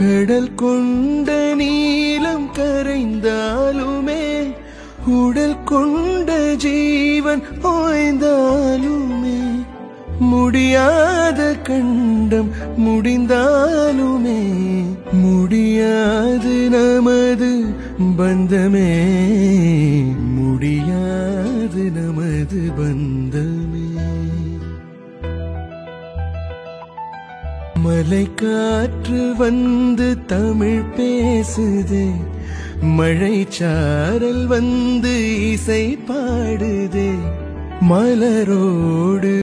கடல் கொண்ட நீலம் கரைந்தாலுமே உடல் கொண்ட ஜீவன் ஓய்ந்தாலுமே முடியாத கண்டம் முடிந்தாலுமே முடியாது நமது பந்தமே முடியாது நமது பந்தமே மலை காற்று வந்து தமிழ் பேசுதே மழை சாரல் வந்து இசை பாடுதே மலரோடு